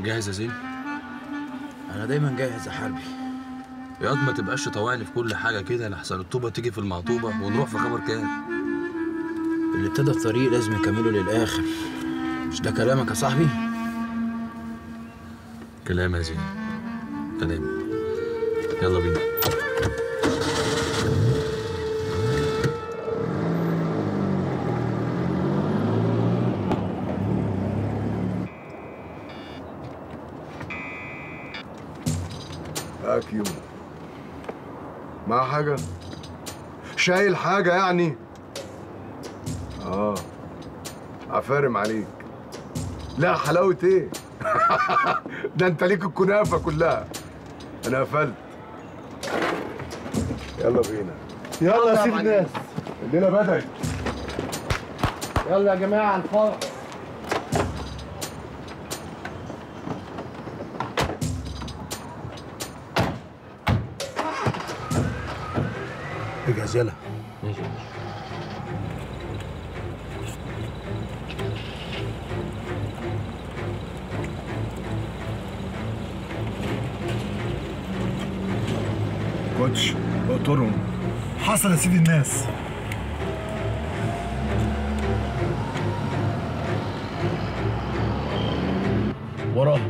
جاهز يا زين انا دايما جاهز يا حربي ياض ما تبقاش طوعني في كل حاجه كده لحسن الطوبه تيجي في المعطوبه ونروح في خبر كام اللي ابتدى الطريق لازم يكمله للاخر مش ده كلامك يا صاحبي كلام يا زين كلام يلا بينا اكيو مع حاجة شايل حاجة يعني اه عفارم عليك لا حلاوة ايه ده انت ليك الكنافة كلها انا قفلت يلا بينا يلا يا سيد الناس الليلة بدأت يلا يا جماعه على الفرح اجهز يلا كوتش اقطرهم حصل يا سيدي الناس وراه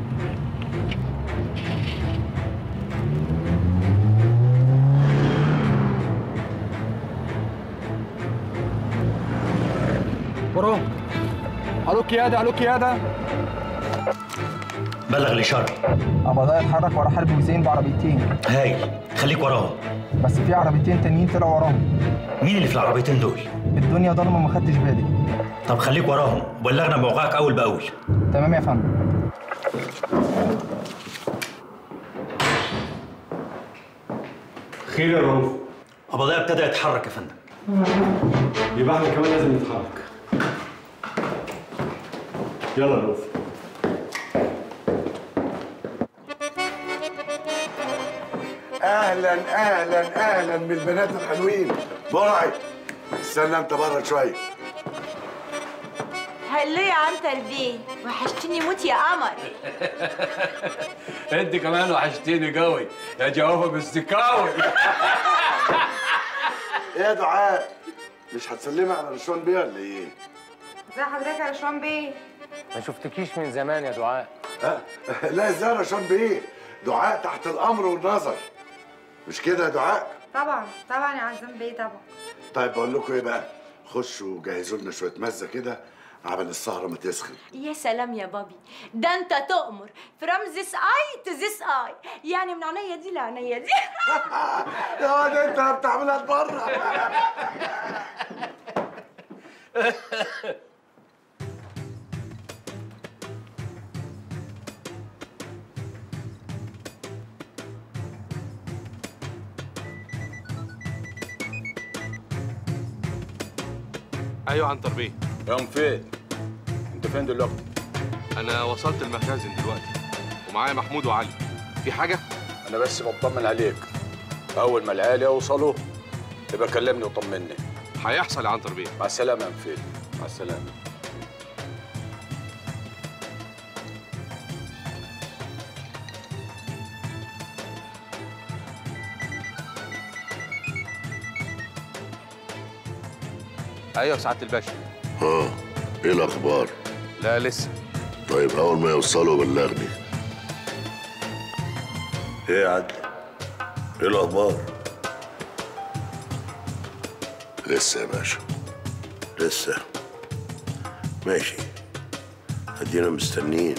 وراه الو قياده الو قياده بلغ الإشارة قبضاء اتحرك ورا حرب حسين بعربيتين هايل خليك وراهم بس في عربيتين تانيين طلعوا وراهم مين اللي في العربيتين دول؟ الدنيا ضلمه ما خدتش بالي طب خليك وراهم وبلغنا موقعك أول بأول تمام يا فندم خير يا رؤوف قبضاء ابتدى يتحرك يا فندم يبقى احنا كمان لازم نتحرك يلا يا رؤوف اهلا اهلا اهلا بالبنات الحلوين برعي استنى انت بره شويه هلو يا عنتر بيه وحشتني موت يا قمر انت كمان وحشتيني قوي يا جوافه بالسكاوي ايه يا دعاء مش هتسلمي على رشوان بيه ولا ايه؟ ازي حضرتك يا رشوان بيه ما شفتكيش من زمان يا دعاء ها؟ لا ازاي رشوان بيه؟ دعاء تحت الامر والنظر مش كده يا دعاء؟ طبعا طبعا يا عزام بيه طبعا طيب بقول لكم ايه بقى؟ خشوا جهزوا لنا شويه مزه كده عبل السهره ما تسخن يا سلام يا بابي ده انت تؤمر from this eye to this eye يعني من عينيا دي لعينيا دي يا واد انت بتعملها بره ايوه عنتر بيه يوم فين؟ انت فين دلوقتي؟ انا وصلت المخازن دلوقتي ومعايا محمود وعلي في حاجه انا بس بطمن عليك اول ما العيال يوصلوا يبقى كلمني وطمني هيحصل يا عنتر بيه مع السلامه يا مفيد مع السلامه ايوه سعاده الباشا ها ايه الاخبار لا لسه طيب اول ما يوصلوا بلغني ايه يا عدلي ايه الاخبار لسه يا باشا لسه ماشي ادينا مستنيين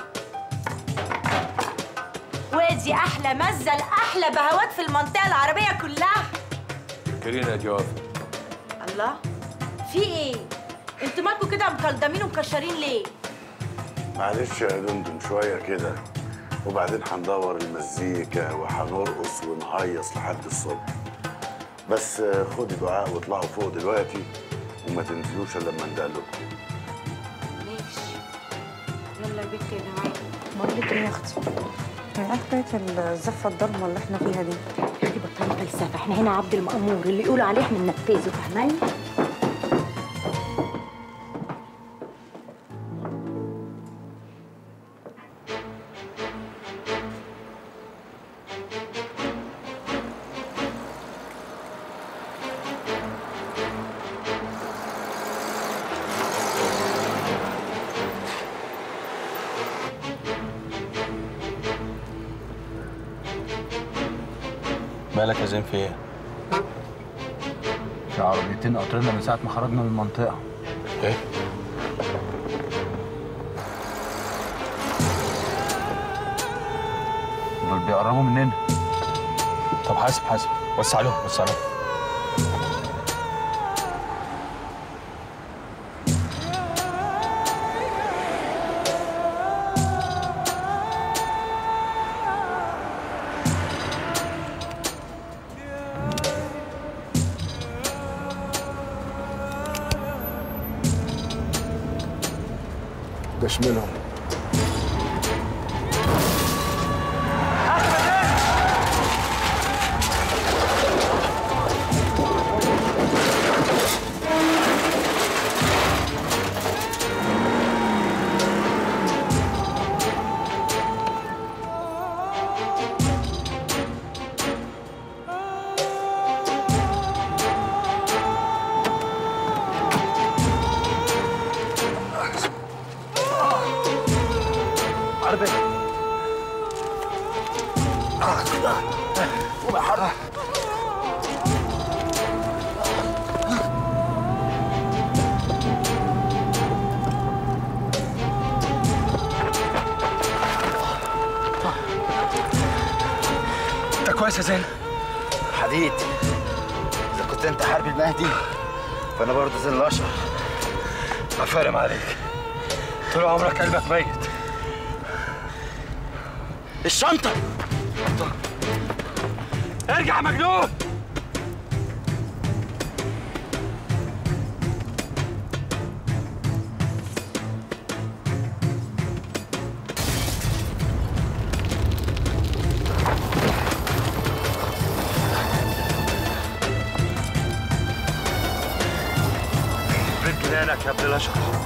ودي احلى مزه لاحلى بهوات في المنطقه العربيه كلها كرينا يا جوافه الله في ايه انتوا مالكوا كده مكلدمين ومكشرين ليه معلش يا دندن شويه كده وبعدين هندور المزيكا وهنرقص ونهيص لحد الصبح بس خدي دعاء واطلعوا فوق دلوقتي وما تنزلوش الا لما ندلكم ماشي يلا يا بنت يا دعاء بقول لك ايه يا اختي ايه حكايه الزفه الضلمه اللي احنا فيها دي دي بطلنا فلسفه احنا هنا عبد المأمور اللي يقولوا عليه احنا ننفذه فاهماني مالك يا زين في ايه؟ في عربيتين قطرنا من ساعة ما خرجنا من المنطقة ايه؟ دول بيقربوا مننا طب حاسب حاسب وسع لهم وسع لهم ده شملهم عربي انت كويس يا زين حديد اذا كنت انت حربي المهدي فانا برضه زين الاشهر عفارم عليك طول عمرك قلبك ميت الشنطه ارجع مجنون بين جنانك يا ابن الاشهر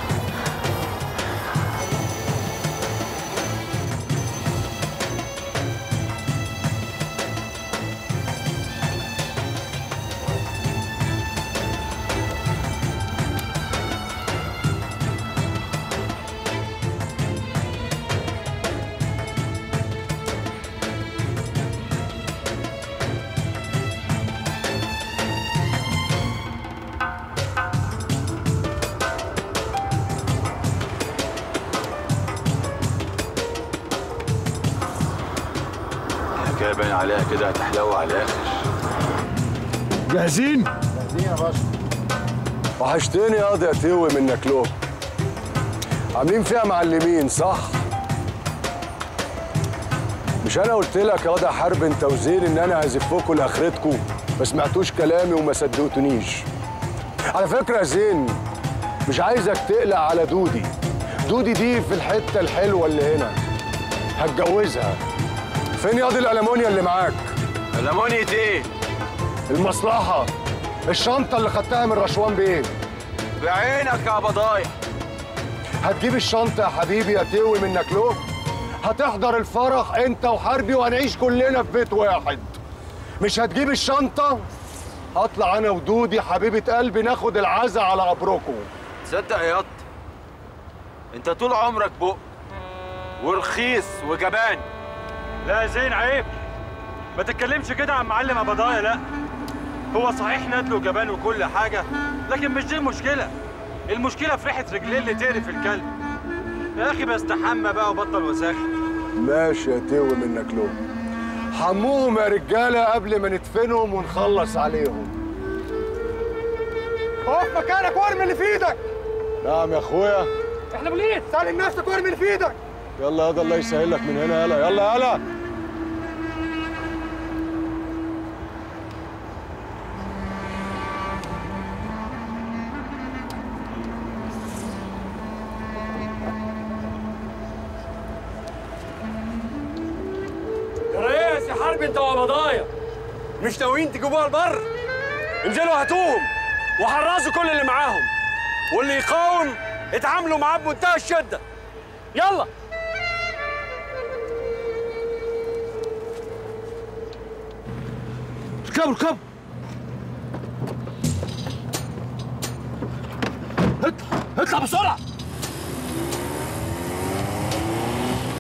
الحكايه باين عليها كده هتحلو على الاخر جاهزين؟ جاهزين يا باشا وحشتني يا يا توي منك له عاملين فيها معلمين صح؟ مش انا قلت لك يا واد حرب انت وزين ان انا هزفكوا لاخرتكم ما سمعتوش كلامي وما صدقتونيش على فكره يا زين مش عايزك تقلق على دودي دودي دي في الحته الحلوه اللي هنا هتجوزها فين ياض الالمونيا اللي معاك المونية ايه؟ المصلحه الشنطه اللي خدتها من رشوان بيه بعينك يا بضايع هتجيب الشنطه يا حبيبي يا توي منك له هتحضر الفرح انت وحربي وهنعيش كلنا في بيت واحد مش هتجيب الشنطه هطلع انا ودودي حبيبه قلبي ناخد العزا على قبركم تصدق يا يط انت طول عمرك بق ورخيص وجبان لا يا زين عيب ما تتكلمش كده عن معلم ابضايا لا هو صحيح ندل وجبان وكل حاجه لكن مش دي المشكله المشكله في ريحه رجليه اللي تقرف الكلب يا اخي بستحمى بقى وبطل وساخن ماشي يا توي منك له حموهم يا رجاله قبل ما ندفنهم ونخلص عليهم اقف مكانك وارمي اللي في ايدك نعم يا اخويا احنا بوليس سلم نفسك وارمي اللي في ايدك يلا يلا الله يسهل لك من هنا يلا يلا يلا يا ريس يا حرب انت وقبضايا مش ناويين تجيبوها البر انزلوا هاتوهم وحرزوا كل اللي معاهم واللي يقاوم اتعاملوا معاه بمنتهى الشده يلا اركبوا اركبوا اطلع اطلع بسرعه